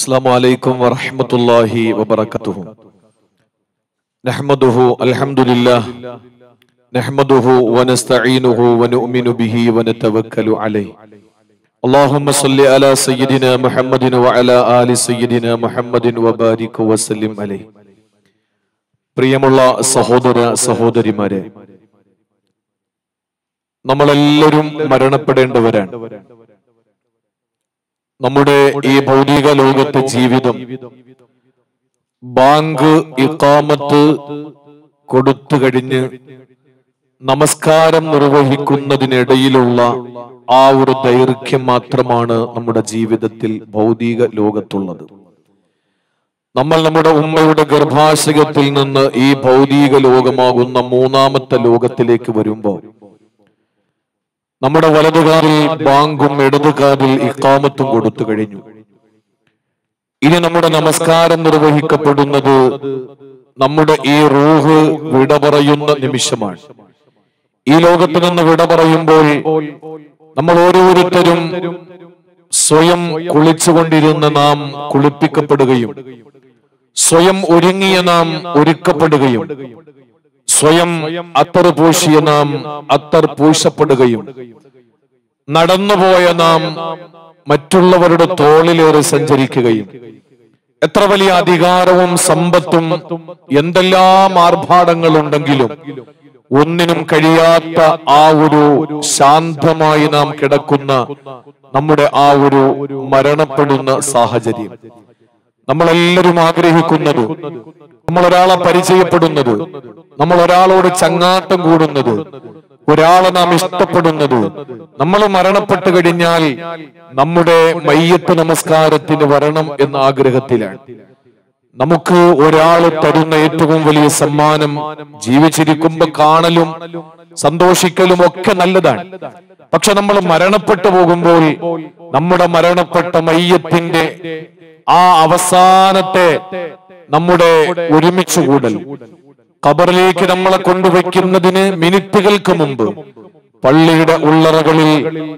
السلام عليكم ورحمة الله وبركاته نحمده الحمد لله نحمده ونستعينه ونؤمن به ونتوكل عليه اللهم صل على سيدنا محمد وعلى آل سيدنا محمد وبارك وسلم عليه പ്രിയമുള്ള സഹോദര സഹോദരിമാരെ നമ്മളെല്ലാവരും മരണപ്പെടേണ്ടവരാണ് നമ്മുടെ ഈ ഭൗതിക ലോകത്തെ ജീവിതം ബാങ്ക് ഇക്കാമത്ത് കൊടുത്തു കഴിഞ്ഞ് നമസ്കാരം നിർവഹിക്കുന്നതിനിടയിലുള്ള ആ ഒരു ദൈർഘ്യം മാത്രമാണ് നമ്മുടെ ജീവിതത്തിൽ ഭൗതിക ലോകത്തുള്ളത് നമ്മൾ നമ്മുടെ ഉമ്മയുടെ ഗർഭാശയത്തിൽ നിന്ന് ഈ ഭൗതിക ലോകമാകുന്ന മൂന്നാമത്തെ ലോകത്തിലേക്ക് വരുമ്പോൾ നമ്മുടെ വലതുകാലിൽ ബാങ്കും ഇടതുകാലിൽ ഇക്കാമത്തും കൊടുത്തു കഴിഞ്ഞു ഇനി നമ്മുടെ നമസ്കാരം നിർവഹിക്കപ്പെടുന്നത് നമ്മുടെ ഈ റൂഹ് വിട പറയുന്ന നിമിഷമാണ് ഈ ലോകത്ത് നിന്ന് വിട പറയുമ്പോൾ നമ്മൾ ഓരോരുത്തരും സ്വയം കുളിച്ചുകൊണ്ടിരുന്ന നാം കുളിപ്പിക്കപ്പെടുകയും സ്വയം ഒരുങ്ങിയ നാം ഒരുക്കപ്പെടുകയും സ്വയം അത്തർ പൂശിയ നാം അത്തർ പൂശപ്പെടുകയും നടന്നുപോയ നാം മറ്റുള്ളവരുടെ തോളിലേറെ സഞ്ചരിക്കുകയും എത്ര വലിയ അധികാരവും സമ്പത്തും എന്തെല്ലാം ആർഭാടങ്ങളുണ്ടെങ്കിലും ഒന്നിനും കഴിയാത്ത ആ ഒരു ശാന്തമായി നാം കിടക്കുന്ന നമ്മുടെ ആ ഒരു മരണപ്പെടുന്ന സാഹചര്യം നമ്മളെല്ലാവരും ആഗ്രഹിക്കുന്നത് നമ്മൾ ഒരാളെ പരിചയപ്പെടുന്നത് നമ്മൾ ഒരാളോട് ചങ്ങാട്ടം കൂടുന്നത് ഒരാളെ നാം ഇഷ്ടപ്പെടുന്നത് നമ്മൾ മരണപ്പെട്ടു കഴിഞ്ഞാൽ നമ്മുടെ മയ്യത്ത് നമസ്കാരത്തിന് വരണം എന്ന ആഗ്രഹത്തിലാണ് നമുക്ക് ഒരാൾ തരുന്ന ഏറ്റവും വലിയ സമ്മാനം ജീവിച്ചിരിക്കുമ്പോ കാണലും സന്തോഷിക്കലും ഒക്കെ നല്ലതാണ് പക്ഷെ നമ്മൾ മരണപ്പെട്ടു പോകുമ്പോൾ നമ്മുടെ മരണപ്പെട്ട മയ്യത്തിന്റെ ആ അവസാനത്തെ നമ്മുടെ ഒരുമിച്ച് കൂടൽ ഖബറിലേക്ക് നമ്മളെ കൊണ്ടുവയ്ക്കുന്നതിന് മിനിറ്റുകൾക്ക് മുമ്പ് പള്ളിയുടെ ഉള്ളറകളിൽ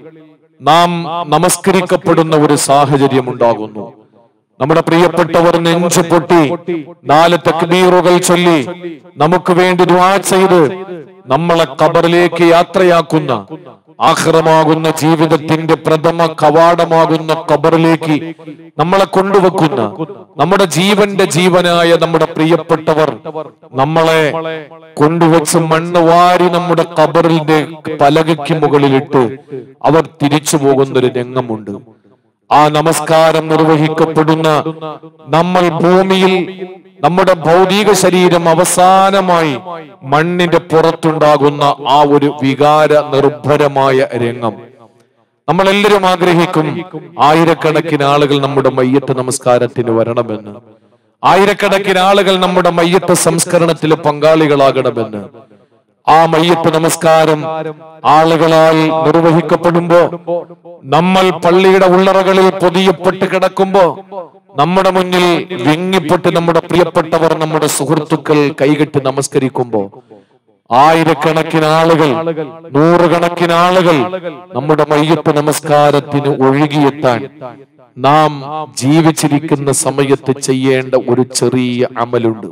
നാം നമസ്കരിക്കപ്പെടുന്ന ഒരു സാഹചര്യം ഉണ്ടാകുന്നു നമ്മുടെ പ്രിയപ്പെട്ടവർ നെഞ്ചു പൊട്ടി നാല് തക്ബീറുകൾ ചൊല്ലി നമുക്ക് വേണ്ടി ദ്വാ ചെയ്ത് നമ്മളെ ഖബറിലേക്ക് യാത്രയാക്കുന്ന ആഹ്റമാകുന്ന ജീവിതത്തിന്റെ പ്രഥമ കവാടമാകുന്ന ഖബറിലേക്ക് നമ്മളെ കൊണ്ടുവെക്കുന്ന നമ്മുടെ ജീവന്റെ ജീവനായ നമ്മുടെ പ്രിയപ്പെട്ടവർ നമ്മളെ കൊണ്ടുവച്ച് മണ്ണ് വാരി നമ്മുടെ ഖബറിന്റെ പലകയ്ക്ക് മുകളിലിട്ട് അവർ തിരിച്ചു പോകുന്നൊരു രംഗമുണ്ട് ആ നമസ്കാരം നിർവഹിക്കപ്പെടുന്ന നമ്മൾ ഭൂമിയിൽ നമ്മുടെ ഭൗതിക ശരീരം അവസാനമായി മണ്ണിന്റെ പുറത്തുണ്ടാകുന്ന ആ ഒരു വികാര നിർഭരമായ രംഗം നമ്മളെല്ലാവരും ആഗ്രഹിക്കും ആയിരക്കണക്കിന് ആളുകൾ നമ്മുടെ മയ്യത്ത് നമസ്കാരത്തിന് വരണമെന്ന് ആയിരക്കണക്കിന് ആളുകൾ നമ്മുടെ മയ്യത്ത് സംസ്കരണത്തിൽ പങ്കാളികളാകണമെന്ന് ആ മയ്യത്ത് നമസ്കാരം ആളുകളാൽ നിർവഹിക്കപ്പെടുമ്പോ നമ്മൾ പള്ളിയുടെ ഉള്ളറകളിൽ പൊതിയപ്പെട്ട് കിടക്കുമ്പോ നമ്മുടെ മുന്നിൽ വിങ്ങിപ്പെട്ട് നമ്മുടെ പ്രിയപ്പെട്ടവർ നമ്മുടെ സുഹൃത്തുക്കൾ കൈകെട്ടി നമസ്കരിക്കുമ്പോ ആയിരക്കണക്കിന് ആളുകൾ നൂറുകണക്കിന് ആളുകൾ നമ്മുടെ മയ്യത്ത് നമസ്കാരത്തിന് ഒഴുകിയെത്താൻ നാം ജീവിച്ചിരിക്കുന്ന സമയത്ത് ചെയ്യേണ്ട ഒരു ചെറിയ അമലുണ്ട്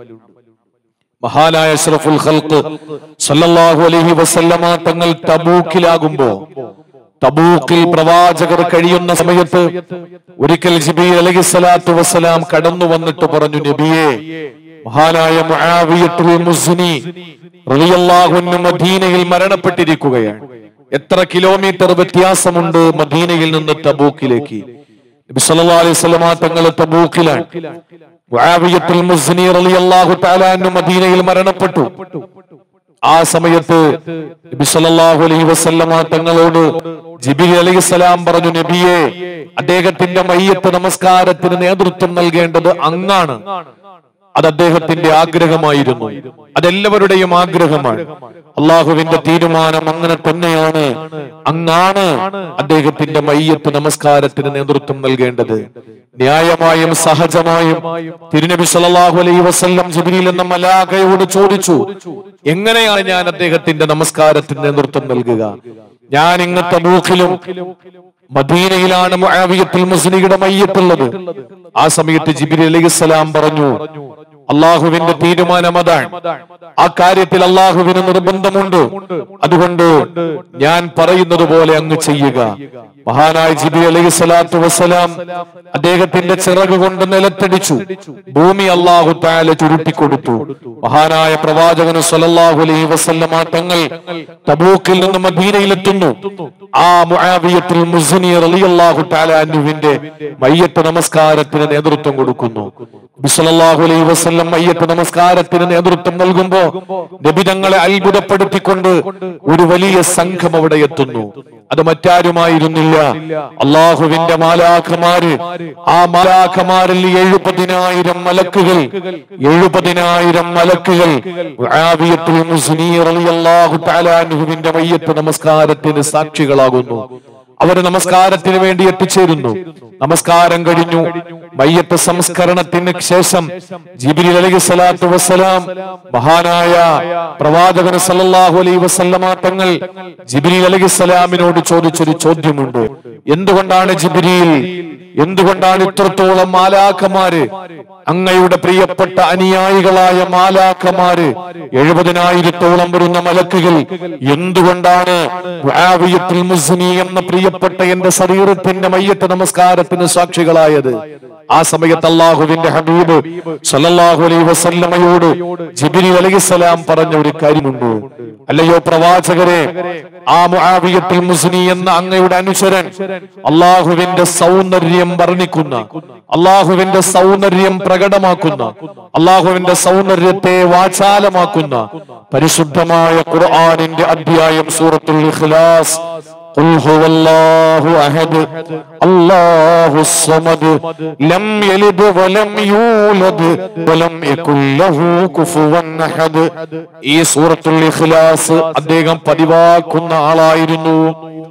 മഹാനായ അഷ്റഫുൽ ഖൽഖ് സല്ലല്ലാഹു അലൈഹി വസല്ലമ തങ്ങൾ തബൂക്കിലാകുമ്പോ തബൂക്കിൽ പ്രവാചകർ കഴിയുന്ന സമയത്ത് ഒരിക്കൽ ജിബി അലഹി സ്വലാത്തു വസ്സലാം കടന്നു വന്നിട്ട് പറഞ്ഞു നബിയെ മഹാനായ മുആവിയത്തുൽ മുസ്നി റളിയല്ലാഹു അൻഹു മദീനയിൽ മരണപ്പെട്ടിരിക്കുകയാണ് എത്ര കിലോമീറ്റർ വ്യത്യാസമുണ്ട് മദീനയിൽ നിന്ന് തബൂക്കിലേക്ക് നബി സല്ലല്ലാഹു അലൈഹി വസല്ലമ തങ്ങൾ തബൂക്കിലാണ് മുആവിയത്തുൽ മുസ്നി റളിയല്ലാഹു തആല അൻഹു മദീനയിൽ മരണപ്പെട്ടു ആ സമയത്ത് നബി സല്ലല്ലാഹു അലൈഹി വസല്ലമ തങ്ങളോട് ജിബിലി അലൈഹിസ്സലാം പറഞ്ഞു നബിയെ അദ്ദേഹത്തിന്റെ മയ്യത്ത് നമസ്കാരത്തിന് നേതൃത്വം നൽകേണ്ടത് അങ്ങാണ് അത് അദ്ദേഹത്തിന്റെ ആഗ്രഹമായിരുന്നു അതെല്ലാവരുടെയും ആഗ്രഹമാണ് അള്ളാഹുവിന്റെ തീരുമാനം അങ്ങനെ തന്നെയാണ് അങ്ങാണ് അദ്ദേഹത്തിന്റെ മയ്യത്ത് നമസ്കാരത്തിന് നേതൃത്വം നൽകേണ്ടത് ന്യായമായും സഹജമായും തിരുനബി സല്ലല്ലാഹു അലൈഹി വസല്ലം ജിബ്രീൽ എന്ന മലാഖയോട് ചോദിച്ചു എങ്ങനെയാണ് ഞാൻ അദ്ദേഹത്തിന്റെ നമസ്കാരത്തിന് നേതൃത്വം നൽകുക ഞാൻ ഇങ്ങനത്തെ മൂക്കിലും മദീനയിലാണ് മുആവിയത്തുൽ മുസ്ലിയുടെ മയ്യത്തുള്ളത് ആ സമയത്ത് ജിബിരി അലൈഹിസ്സലാം പറഞ്ഞു അള്ളാഹുവിന്റെ തീരുമാനം അതാണ് ആ കാര്യത്തിൽ അള്ളാഹുവിന് നിർബന്ധമുണ്ട് അതുകൊണ്ട് ഞാൻ പറയുന്നത് പോലെ അങ്ങ് ചെയ്യുക മഹാനായ ജിബി അലൈഹി സ്വലാത്തു വസ്സലാം അദ്ദേഹത്തിന്റെ ചിറക് കൊണ്ട് നിലത്തടിച്ചു ഭൂമി അള്ളാഹു താല ചുരുട്ടിക്കൊടുത്തു മഹാനായ പ്രവാചകന് സല്ലല്ലാഹു അലൈഹി വസല്ലമ തങ്ങൾ തബൂക്കിൽ നിന്ന് മദീനയിലെത്തുന്നു ആ മുആവിയത്തുൽ മുസ്നി റളിയല്ലാഹു തആല അൻഹുവിന്റെ മയ്യത്ത് നമസ്കാരത്തിന് നേതൃത്വം കൊടുക്കുന്നു നബി സല്ലല്ലാഹു അലൈഹി വസല്ലം മയ്യത്ത് നമസ്കാരത്തിന് നേതൃത്വം നൽകുമ്പോ നബി തങ്ങളെ അത്ഭുതപ്പെടുത്തിക്കൊണ്ട് ഒരു വലിയ സംഘം അവിടെ എത്തുന്നു അത് മറ്റാരുമായിരുന്നില്ല അള്ളാഹുവിന്റെ മാലാഖമാര് ആ മാലാഖമാരിൽ എഴുപതിനായിരം മലക്കുകൾ എഴുപതിനായിരം മലക്കുകൾ മുആവിയത്തുൽ മുസ്നി റളിയല്ലാഹു തആല അൻഹുവിന്റെ മയ്യത്ത് നമസ്കാരത്തിന് സാക്ഷികളാകുന്നു അവർ നമസ്കാരത്തിന് വേണ്ടി എത്തിച്ചേരുന്നു നമസ്കാരം കഴിഞ്ഞു മയ്യത്ത് സംസ്കരണത്തിന് ശേഷം ജിബിരി അലൈഹി സ്വലാത്തു വസ്സലാം മഹാനായ പ്രവാചകൻ സല്ലല്ലാഹു അലൈഹി വസല്ലമ തങ്ങൾ ജിബിരി അലൈഹി സ്വലാമിനോട് ചോദിച്ചൊരു ചോദ്യമുണ്ട് എന്തുകൊണ്ടാണ് ജിബിരിയിൽ എന്തുകൊണ്ടാണ് ഇത്രത്തോളം മാലാഖമാര് അങ്ങയുടെ പ്രിയപ്പെട്ട അനുയായികളായ മാലാഖമാര് എഴുപതിനായിരത്തോളം വരുന്ന മലക്കുകൾ എന്തുകൊണ്ടാണ് മുആവിയത്തുൽ മുസ്നി എന്ന പ്രിയപ്പെട്ട എന്റെ ശരീരത്തിന്റെ മയ്യത്ത് നമസ്കാരത്തിന് സാക്ഷികളായത് ആ സമയത്ത് അള്ളാഹുവിന്റെ ഹബീബ് സല്ലല്ലാഹു അലൈഹി വസല്ലമയോട് ജിബ്രീൽ അലൈഹിസ്സലാം പറഞ്ഞ ഒരു കാര്യമുണ്ട് അല്ലയോ പ്രവാചകരെ ആ മുആവിയത്തുൽ മുസ്നി എന്ന അങ്ങയുടെ അനുചരൻ അള്ളാഹുവിന്റെ സൗന്ദര്യം വർണ്ണിക്കുന്ന അള്ളാഹുവിന്റെ സൗന്ദര്യം പ്രകടമാക്കുന്ന അള്ളാഹുവിന്റെ സൗന്ദര്യത്തെ വാചാലമാക്കുന്ന പരിശുദ്ധമായ ഖുർആനിന്റെ അധ്യായം സൂറത്തുൽ ഇഖ്ലാസ് قل هو الله أحد الله الصمد لم يلد ولم يولد ولم يكن له كفوا أحد ഈ സൂറത്തുൽ ഇഖ്ലാസ് അദ്ദേഹം പതിവാക്കുന്ന ആളായിരുന്നു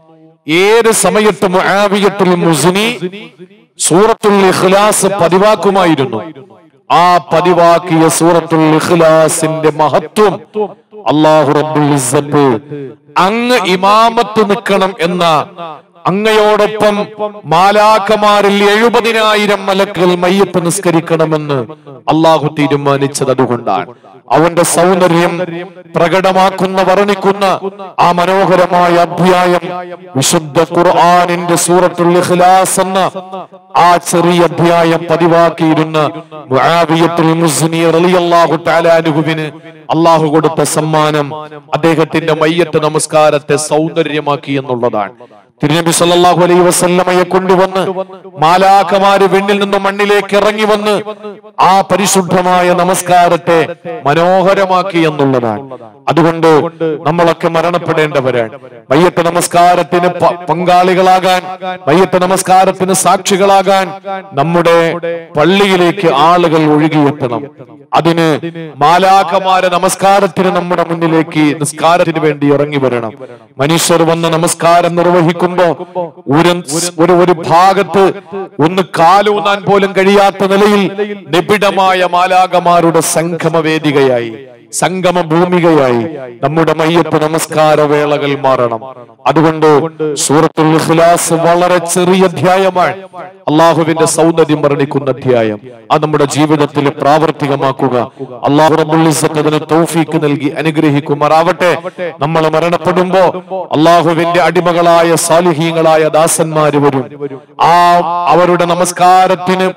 ഏത് സമയത്ത് മുആവിയത്തുൽ മുസ്നി സൂറത്തുൽ ഇഖ്ലാസ് പതിവാക്കുമായിരുന്നു ആ പതിവാക്കിയ സൂറത്തുൽ ഇഖ്ലാസിന്റെ മഹത്വം അള്ളാഹു റബ്ബുൽ ഇസ്സത്ത് അങ്ങ് ഇമാമത്ത് നിൽക്കണം എന്ന അങ്ങയോടൊപ്പം മാലാക്കമാരിൽ എഴുപതിനായിരം മലക്കുകൾ മയ്യത്ത് നിസ്കരിക്കണമെന്ന് അള്ളാഹു തീരുമാനിച്ചത് അതുകൊണ്ടാണ് അവന്റെ സൗന്ദര്യം പ്രകടമാക്കുന്ന വർണ്ണിക്കുന്ന ആ മനോഹരമായ അധ്യായം വിശുദ്ധ ഖുർആാനിന്റെ സൂറത്തുൽ ഇഖ്ലാസ് എന്ന ആ ചെറിയ അധ്യായം പതിവാക്കിയിരുന്ന മുആവിയത്തുൽ മുസ്നി റളിയല്ലാഹു തആല അൻഹുവിന് അള്ളാഹു കൊടുത്ത സമ്മാനം അദ്ദേഹത്തിന്റെ മയ്യത്ത് നമസ്കാരത്തെ സൗന്ദര്യമാക്കി എന്നുള്ളതാണ് തിരുനബി സല്ലല്ലാഹു അലൈഹി വസല്ലമയെ കൊണ്ടുവന്ന് മാലാഖമാര് വെണ്ണിൽ നിന്നും മണ്ണിലേക്ക് ഇറങ്ങി വന്ന് ആ പരിശുദ്ധമായ നമസ്കാരത്തെ മനോഹരമാക്കി എന്നുള്ളതാണ് അതുകൊണ്ട് നമ്മളൊക്കെ മരണപ്പെടേണ്ടവരാണ് മയ്യത്ത് നമസ്കാരത്തിന് പ- പങ്കാളികളാകാൻ മയ്യത്ത് നമസ്കാരത്തിന് സാക്ഷികളാകാൻ നമ്മുടെ പള്ളിയിലേക്ക് ആളുകൾ ഒഴുകിയെത്തണം അതിന് മാലാഖമാരെ നമസ്കാരത്തിന് നമ്മുടെ മുന്നിലേക്ക് നിസ്കാരത്തിന് വേണ്ടി ഇറങ്ങി വരണം മനുഷ്യർ വന്ന് നമസ്കാരം നിർവഹിക്കുമ്പോ ഒരു ഒരു ഒരു ഭാഗത്ത് ഒന്ന് കാലൂന്നാൻ പോലും കഴിയാത്ത നിലയിൽ നിബിഡമായ മാലാകമാരുടെ സംഗമ വേദികയായി സംഗമ ഭൂമികയായി നമ്മുടെ മയ്യത്ത് നമസ്കാര വേളകൾ മാറണം അതുകൊണ്ട് സൂറത്തുൽ ഇഖ്ലാസ് വളരെ ചെറിയ അധ്യായമാണ് അള്ളാഹുവിന്റെ സൗന്ദര്യം വർണ്ണിക്കുന്ന അധ്യായം അത് നമ്മുടെ ജീവിതത്തിൽ പ്രാവർത്തികമാക്കുക അള്ളാഹു റബ്ബുൽ ഇസ്സത്ത് അതിന് തൗഫീക്ക് നൽകി അനുഗ്രഹിക്കുമാറാവട്ടെ നമ്മൾ മരണപ്പെടുമ്പോ അള്ളാഹുവിന്റെ അടിമകളായ സാലിഹീങ്ങളായ ദാസന്മാര് വരും ആ അവരുടെ നമസ്കാരത്തിന്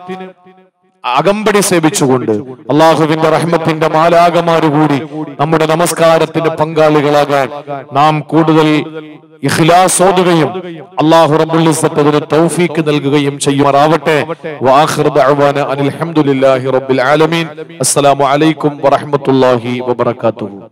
അകമ്പടി സേവിച്ചുകൊണ്ട് അള്ളാഹുവിന്റെ റഹ്മത്തിന്റെ മാലാകമാര് കൂടി നമ്മുടെ നമസ്കാരത്തിന്റെ പങ്കാളികളാകാൻ നാം കൂടുതൽ ഇഖ്ലാസ് ഓതുകയും അള്ളാഹു റബ്ബുൽ ഇസ്സത്ത് അതിന് തൗഫീക്ക് നൽകുകയും ചെയ്യുമാറാവട്ടെ വാഖിർ ദഅവാന അനിൽ ഹംദുലില്ലാഹി റബ്ബിൽ ആലമീൻ അസ്സലാമു അലൈക്കും വറഹ്മത്തുള്ളാഹി വബറകാതുഹു